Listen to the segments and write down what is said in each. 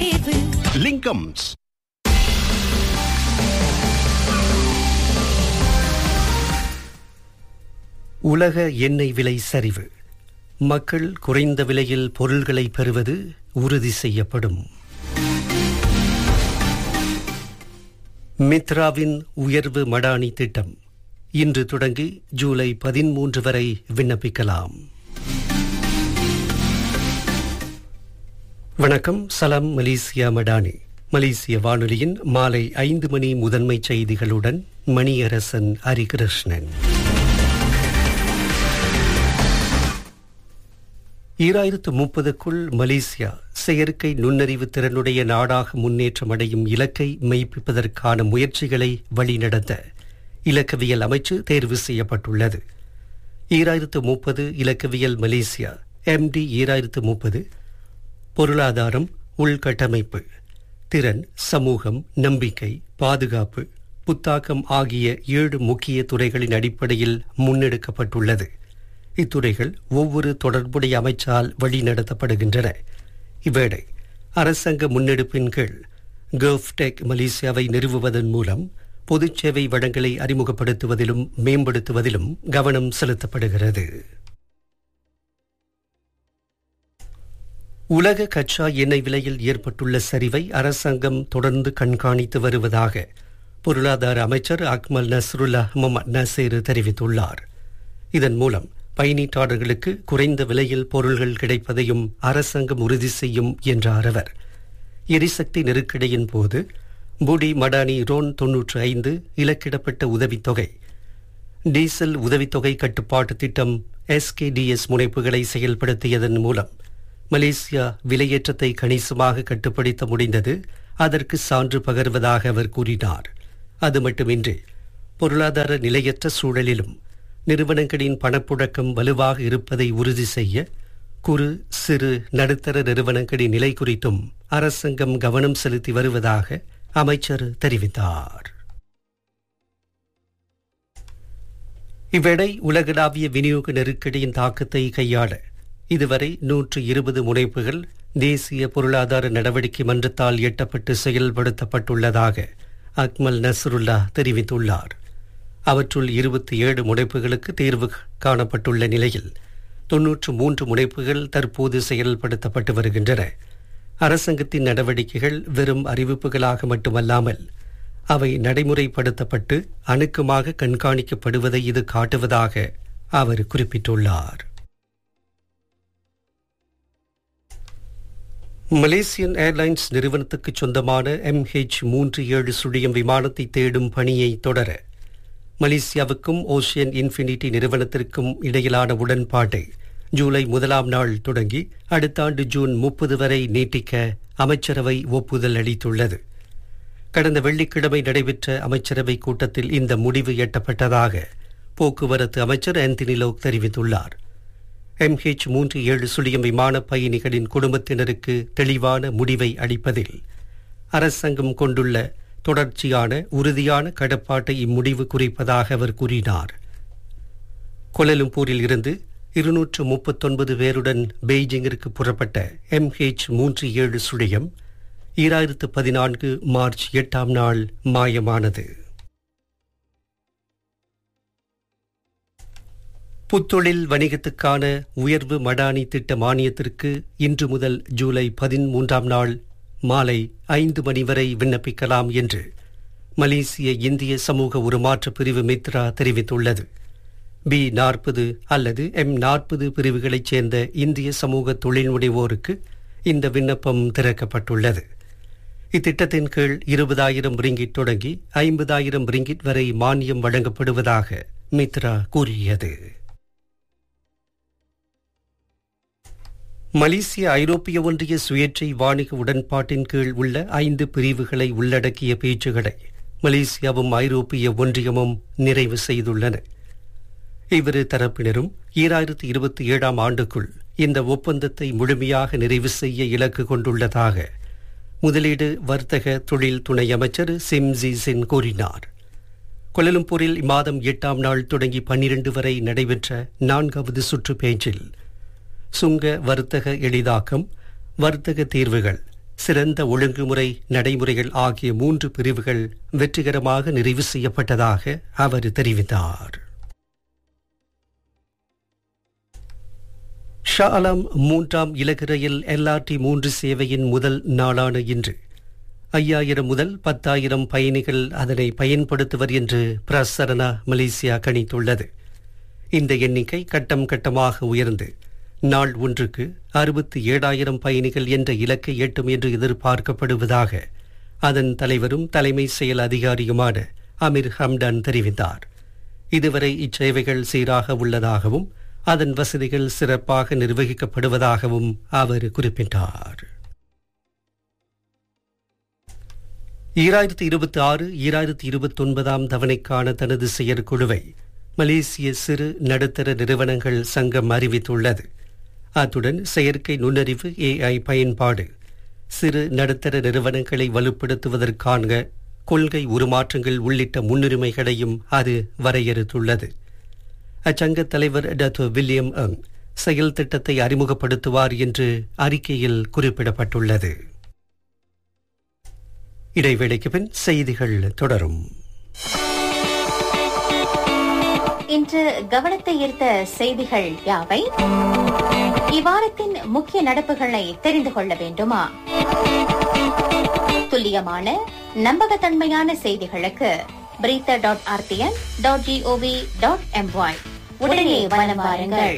தேர்வு லிங்கம்ஸ் உலக எண்ணெய் விலை சரிவு மக்கள் குறைந்த விலையில் பொருள்களை பெறுவது உறுதி செய்யப்படும் மித்ராவின் உயர்வு மடானி திட்டம் இன்று தொடங்கி ஜூலை பதிமூன்று வரை விண்ணப்பிக்கலாம் வணக்கம் சலாம் மலேசியா மடானி மலேசிய வானொலியின் மாலை ஐந்து மணி முதன்மை செய்திகளுடன் மணியரசன் ஹரிகிருஷ்ணன் ஈராயிரத்து முப்பதுக்குள் மலேசியா செயற்கை நுண்ணறிவு திறனுடைய நாடாக முன்னேற்றம் அடையும் இலக்கை மெய்ப்பிப்பதற்கான முயற்சிகளை வழிநடத்த இலக்கவியல் அமைச்சு தேர்வு செய்யப்பட்டுள்ளது ஈராயிரத்து முப்பது இலக்கவியல் மலேசியா எம்டி ஈராயிரத்து முப்பது பொருளாதாரம் உள்கட்டமைப்பு திறன் சமூகம் நம்பிக்கை பாதுகாப்பு புத்தாக்கம் ஆகிய ஏழு முக்கிய துறைகளின் அடிப்படையில் முன்னெடுக்கப்பட்டுள்ளது இத்துறைகள் ஒவ்வொரு தொடர்புடைய அமைச்சால் வழிநடத்தப்படுகின்றன இவ்வேளை அரசாங்க முன்னெடுப்பின் கீழ் கர்வ்டெக் மலேசியாவை நிறுவுவதன் மூலம் பொதுச் சேவை வழங்கலை அறிமுகப்படுத்துவதிலும் மேம்படுத்துவதிலும் கவனம் செலுத்தப்படுகிறது உலக கச்சா எண்ணெய் விலையில் ஏற்பட்டுள்ள சரிவை அரசாங்கம் தொடர்ந்து கண்காணித்து வருவதாக பொருளாதார அமைச்சர் அக்மல் நஸ்ருல்லா முகமது நசீர் தெரிவித்துள்ளார் இதன் மூலம் பயணீட்டாளர்களுக்கு குறைந்த விலையில் பொருள்கள் கிடைப்பதையும் அரசாங்கம் உறுதி செய்யும் என்றார் அவர் எரிசக்தி நெருக்கடியின் போது புடி மடானி ரோன் தொன்னூற்று ஐந்து இலக்கிடப்பட்ட உதவித்தொகை டீசல் உதவித்தொகை கட்டுப்பாட்டு திட்டம் எஸ்கேடிஎஸ் முனைப்புகளை செயல்படுத்தியதன் மூலம் மலேசியா விலையேற்றத்தை கணிசமாக கட்டுப்படுத்த முடிந்தது அதற்கு சான்று பகர்வதாக அவர் கூறினார் அது மட்டுமின்றி பொருளாதார நிலையற்ற சூழலிலும் நிறுவனங்களின் பணப்புழக்கம் வலுவாக இருப்பதை உறுதி செய்ய குறு சிறு நடுத்தர நிறுவனங்களின் நிலை குறித்தும் அரசாங்கம் கவனம் செலுத்தி வருவதாக அமைச்சர் தெரிவித்தார் இவ்வேளை உலகளாவிய விநியோக நெருக்கடியின் தாக்கத்தை கையாள இதுவரை நூற்று இருபது முனைப்புகள் தேசிய பொருளாதார நடவடிக்கை மன்றத்தால் எட்டப்பட்டு செயல்படுத்தப்பட்டுள்ளதாக அக்மல் நஸ்ருல்லா தெரிவித்துள்ளார் அவற்றுள் இருபத்தி ஏழு முனைப்புகளுக்கு தீர்வு காணப்பட்டுள்ள நிலையில் தொன்னூற்று மூன்று முனைப்புகள் தற்போது செயல்படுத்தப்பட்டு வருகின்றன அரசாங்கத்தின் நடவடிக்கைகள் வெறும் அறிவிப்புகளாக மட்டுமல்லாமல் அவை நடைமுறைப்படுத்தப்பட்டு அணுக்கமாக கண்காணிக்கப்படுவதை இது காட்டுவதாக அவர் குறிப்பிட்டுள்ளார் மலேசியன் ஏர்லைன்ஸ் நிறுவனத்துக்கு சொந்தமான எம்ஹெச் மூன்று ஏழு சுழியம் விமானத்தை தேடும் பணியை தொடர மலேசியாவுக்கும் ஓஷியன் இன்ஃபினிட்டி நிறுவனத்திற்கும் இடையிலான உடன்பாட்டை ஜூலை முதலாம் நாள் தொடங்கி அடுத்த ஆண்டு ஜூன் முப்பது வரை நீட்டிக்க அமைச்சரவை ஒப்புதல் அளித்துள்ளது கடந்த வெள்ளிக்கிழமை நடைபெற்ற அமைச்சரவை கூட்டத்தில் இந்த முடிவு எட்டப்பட்டதாக போக்குவரத்து அமைச்சர் ஆந்தனி லோக் தெரிவித்துள்ளார் எம்ஹெச் மூன்று ஏழு சுழியம் விமான பயணிகளின் குடும்பத்தினருக்கு தெளிவான முடிவை அளிப்பதில் அரசாங்கம் கொண்டுள்ள தொடர்ச்சியான உறுதியான கடப்பாட்டை இம்முடிவு குறிப்பதாக அவர் கூறினார் கொலலும்பூரில் இருந்து இருநூற்று முப்பத்தொன்பது பேருடன் பெய்ஜிங்கிற்கு புறப்பட்ட எம்ஹெச் மூன்று ஏழு சுழியம் ஈராயிரத்து பதினான்கு மார்ச் எட்டாம் நாள் மாயமானது புத்தொழில் வணிகத்துக்கான உயர்வு மடானி திட்ட மானியத்திற்கு இன்று முதல் ஜூலை பதிமூன்றாம் நாள் மாலை ஐந்து மணி வரை விண்ணப்பிக்கலாம் என்று மலேசிய இந்திய சமூக உருமாற்ற பிரிவு மித்ரா தெரிவித்துள்ளது பி நாற்பது அல்லது எம் நாற்பது பிரிவுகளைச் சேர்ந்த இந்திய சமூக தொழில் முனைவோருக்கு இந்த விண்ணப்பம் திறக்கப்பட்டுள்ளது இத்திட்டத்தின் கீழ் இருபதாயிரம் ரிங்கிட் தொடங்கி ஐம்பதாயிரம் ரிங்கிட் வரை மானியம் வழங்கப்படுவதாக மித்ரா கூறியது மலேசிய ஐரோப்பிய ஒன்றிய சுயேட்சை வாணிக உடன்பாட்டின் கீழ் உள்ள ஐந்து பிரிவுகளை உள்ளடக்கிய பேச்சுகளை மலேசியாவும் ஐரோப்பிய ஒன்றியமும் நிறைவு செய்துள்ளன இவ்விரு தரப்பினரும் ஈராயிரத்தி இருபத்தி ஏழாம் ஆண்டுக்குள் இந்த ஒப்பந்தத்தை முழுமையாக நிறைவு செய்ய இலக்கு கொண்டுள்ளதாக முதலீடு வர்த்தக தொழில் துணை அமைச்சர் சிம்ஜி சின் கூறினார் கொலலும்பூரில் இம்மாதம் எட்டாம் நாள் தொடங்கி பன்னிரண்டு வரை நடைபெற்ற நான்காவது சுற்று பேச்சில் சுங்க வர்த்தக எளிதாக்கம் வர்த்தக தீர்வுகள் சிறந்த ஒழுங்குமுறை நடைமுறைகள் ஆகிய மூன்று பிரிவுகள் வெற்றிகரமாக நிறைவு செய்யப்பட்டதாக அவர் தெரிவித்தார் ஷா அலாம் மூன்றாம் இலகுரையில் எல்ஆர்டி மூன்று சேவையின் முதல் நாளான இன்று ஐயாயிரம் முதல் பத்தாயிரம் பயணிகள் அதனை பயன்படுத்துவர் என்று பிரசரணா மலேசியா கணித்துள்ளது இந்த எண்ணிக்கை கட்டம் கட்டமாக உயர்ந்து நாள் ஒன்றுக்கு அறுபத்தி ஏழாயிரம் பயணிகள் என்ற இலக்கை எட்டும் என்று எதிர்பார்க்கப்படுவதாக அதன் தலைவரும் தலைமை செயல் அதிகாரியுமான அமீர் ஹம்டான் தெரிவித்தார் இதுவரை இச்சேவைகள் சீராக உள்ளதாகவும் அதன் வசதிகள் சிறப்பாக நிர்வகிக்கப்படுவதாகவும் அவர் குறிப்பிட்டார் ஈராயிரத்தி இருபத்தி ஆறு ஈராயிரத்தி இருபத்தி ஒன்பதாம் தவணைக்கான தனது செயற்குழுவை மலேசிய சிறு நடுத்தர நிறுவனங்கள் சங்கம் அறிவித்துள்ளது அத்துடன் செயற்கை நுண்ணறிவு ஏஐ பயன்பாடு சிறு நடுத்தர நிறுவனங்களை வலுப்படுத்துவதற்கான கொள்கை உருமாற்றங்கள் உள்ளிட்ட முன்னுரிமைகளையும் அது வரையறுத்துள்ளது அச்சங்க தலைவர் டாக்டர் வில்லியம் அங் செயல் திட்டத்தை அறிமுகப்படுத்துவார் என்று அறிக்கையில் குறிப்பிடப்பட்டுள்ளது இடைவேளைக்கு பின் செய்திகள் தொடரும் இன்று கவனத்தை ஈர்த்த செய்திகள் யாவை இவ்வாரத்தின் முக்கிய நடப்புகளை தெரிந்து கொள்ள வேண்டுமா துல்லியமான நம்பகத்தன்மையான செய்திகளுக்கு பிரீத்த dot RTN dot GOV dot MY உடனே வலம் வாருங்கள்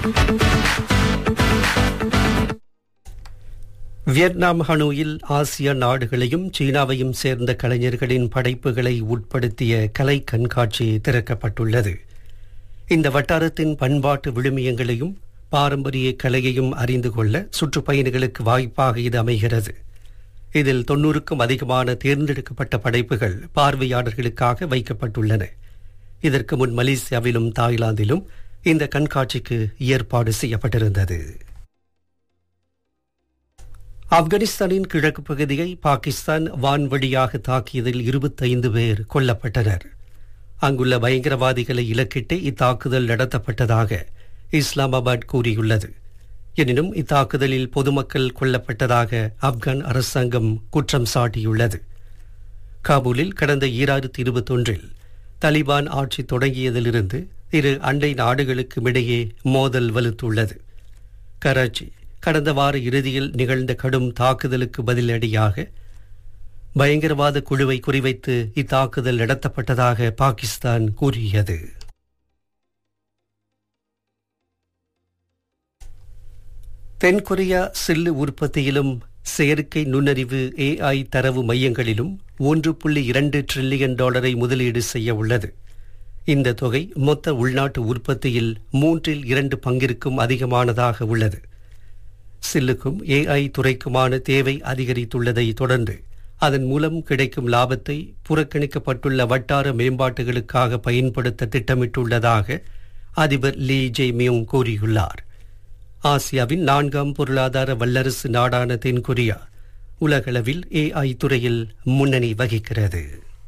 வியட்நாம் ஹனோயில் ஆசிய நாடுகளையும் சீனாவையும் சேர்ந்த கலைஞர்களின் படைப்புகளை உட்படுத்திய கலை கண்காட்சி திறக்கப்பட்டுள்ளது இந்த வட்டாரத்தின் பண்பாட்டு விழுமியங்களையும் பாரம்பரிய கலையையும் அறிந்து கொள்ள சுற்றுப்பயணிகளுக்கு வாய்ப்பாக இது அமைகிறது இதில் தொன்னூறுக்கும் அதிகமான தேர்ந்தெடுக்கப்பட்ட படைப்புகள் பார்வையாளர்களுக்காக வைக்கப்பட்டுள்ளன இதற்கு முன் மலேசியாவிலும் தாய்லாந்திலும் இந்த கண்காட்சிக்கு ஏற்பாடு செய்யப்பட்டிருந்தது ஆப்கானிஸ்தானின் கிழக்கு பகுதியை பாகிஸ்தான் வான்வழியாக தாக்கியதில் இருபத்தைந்து பேர் கொல்லப்பட்டனர் அங்குள்ள பயங்கரவாதிகளை இலக்கிட்டு இத்தாக்குதல் நடத்தப்பட்டதாக இஸ்லாமாபாத் கூறியுள்ளது எனினும் இத்தாக்குதலில் பொதுமக்கள் கொல்லப்பட்டதாக ஆப்கான் அரசாங்கம் குற்றம் சாட்டியுள்ளது காபூலில் கடந்த ஈராயிரத்தி இருபத்தொன்றில் தலிபான் ஆட்சி தொடங்கியதிலிருந்து இரு அண்டை நாடுகளுக்கும் இடையே மோதல் வலுத்துள்ளது கராச்சி கடந்த வார இறுதியில் நிகழ்ந்த கடும் தாக்குதலுக்கு பதிலடியாக பயங்கரவாத குழுவை குறிவைத்து இத்தாக்குதல் நடத்தப்பட்டதாக பாகிஸ்தான் கூறியது தென்கொரியா சில்லு உற்பத்தியிலும் செயற்கை நுண்ணறிவு ஏஐ தரவு மையங்களிலும் ஒன்று புள்ளி இரண்டு டிரில்லியன் டாலரை முதலீடு செய்ய உள்ளது இந்த தொகை மொத்த உள்நாட்டு உற்பத்தியில் மூன்றில் இரண்டு பங்கிற்கும் அதிகமானதாக உள்ளது சில்லுக்கும் ஏஐ துறைக்குமான தேவை அதிகரித்துள்ளதை தொடர்ந்து அதன் மூலம் கிடைக்கும் லாபத்தை புறக்கணிக்கப்பட்டுள்ள வட்டார மேம்பாட்டுகளுக்காக பயன்படுத்த திட்டமிட்டுள்ளதாக அதிபர் லீ ஜே மியோங் கூறியுள்ளார் ஆசியாவின் நான்காம் பொருளாதார வல்லரசு நாடான தென்கொரியா உலகளவில் ஏஐ துறையில் முன்னணி வகிக்கிறது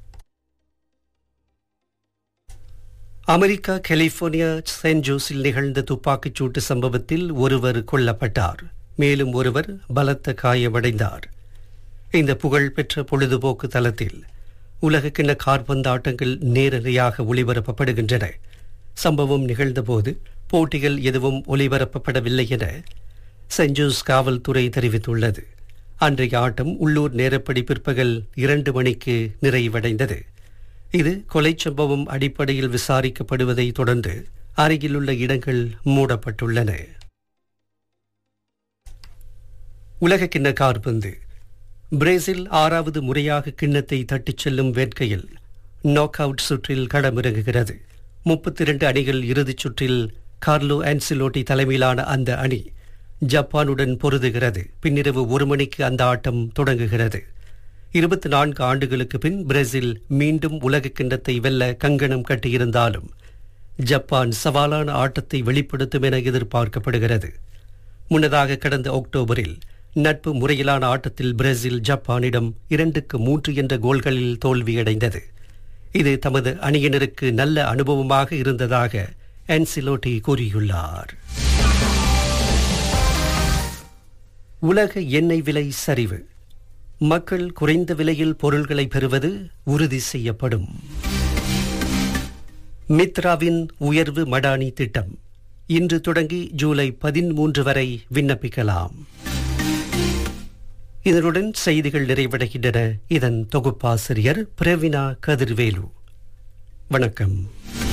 அமெரிக்கா கலிபோர்னியா சென்ட் ஜோஸில் நிகழ்ந்த துப்பாக்கிச் சூட்டு சம்பவத்தில் ஒருவர் கொல்லப்பட்டார் மேலும் ஒருவர் பலத்த காயமடைந்தார் இந்த புகழ்பெற்ற பொழுதுபோக்கு தளத்தில் உலகக்கிண்ண கார்பந்தாட்டங்கள் நேரலையாக ஒளிபரப்பப்படுகின்றன சம்பவம் நிகழ்ந்தபோது போட்டிகள் எதுவும் ஒளிபரப்பப்படவில்லை என செஞ்சூஸ் காவல்துறை தெரிவித்துள்ளது அன்றைய ஆட்டம் உள்ளூர் நேரப்படி பிற்பகல் இரண்டு மணிக்கு நிறைவடைந்தது இது கொலை சம்பவம் அடிப்படையில் விசாரிக்கப்படுவதை தொடர்ந்து அருகிலுள்ள இடங்கள் மூடப்பட்டுள்ளன உலக கிண்ண கார்பந்து பிரேசில் ஆறாவது முறையாக கிண்ணத்தை தட்டிச் செல்லும் வேட்கையில் நாக் அவுட் சுற்றில் களமிறங்குகிறது முப்பத்தி இரண்டு அணிகள் இறுதிச் சுற்றில் கார்லோ ஆன்சிலோட்டி தலைமையிலான அந்த அணி ஜப்பானுடன் பொருதுகிறது பின்னிரவு ஒரு மணிக்கு அந்த ஆட்டம் தொடங்குகிறது இருபத்தி நான்கு ஆண்டுகளுக்கு பின் பிரேசில் மீண்டும் உலக கிண்ணத்தை வெல்ல கங்கணம் கட்டியிருந்தாலும் ஜப்பான் சவாலான ஆட்டத்தை வெளிப்படுத்தும் என எதிர்பார்க்கப்படுகிறது முன்னதாக கடந்த அக்டோபரில் நட்பு முறையிலான ஆட்டத்தில் பிரேசில் ஜப்பானிடம் இரண்டுக்கு மூன்று என்ற கோல்களில் தோல்வியடைந்தது இது தமது அணியினருக்கு நல்ல அனுபவமாக இருந்ததாக ஆன்சிலோட்டி கூறியுள்ளார் உலக எண்ணெய் விலை சரிவு மக்கள் குறைந்த விலையில் பொருள்களை பெறுவது உறுதி செய்யப்படும் மித்ராவின் உயர்வு மடானி திட்டம் இன்று தொடங்கி ஜூலை பதிமூன்று வரை விண்ணப்பிக்கலாம் இதனுடன் செய்திகள் நிறைவடைகின்றன இதன் தொகுப்பாசிரியர் பிரவினா கதிர்வேலு வணக்கம்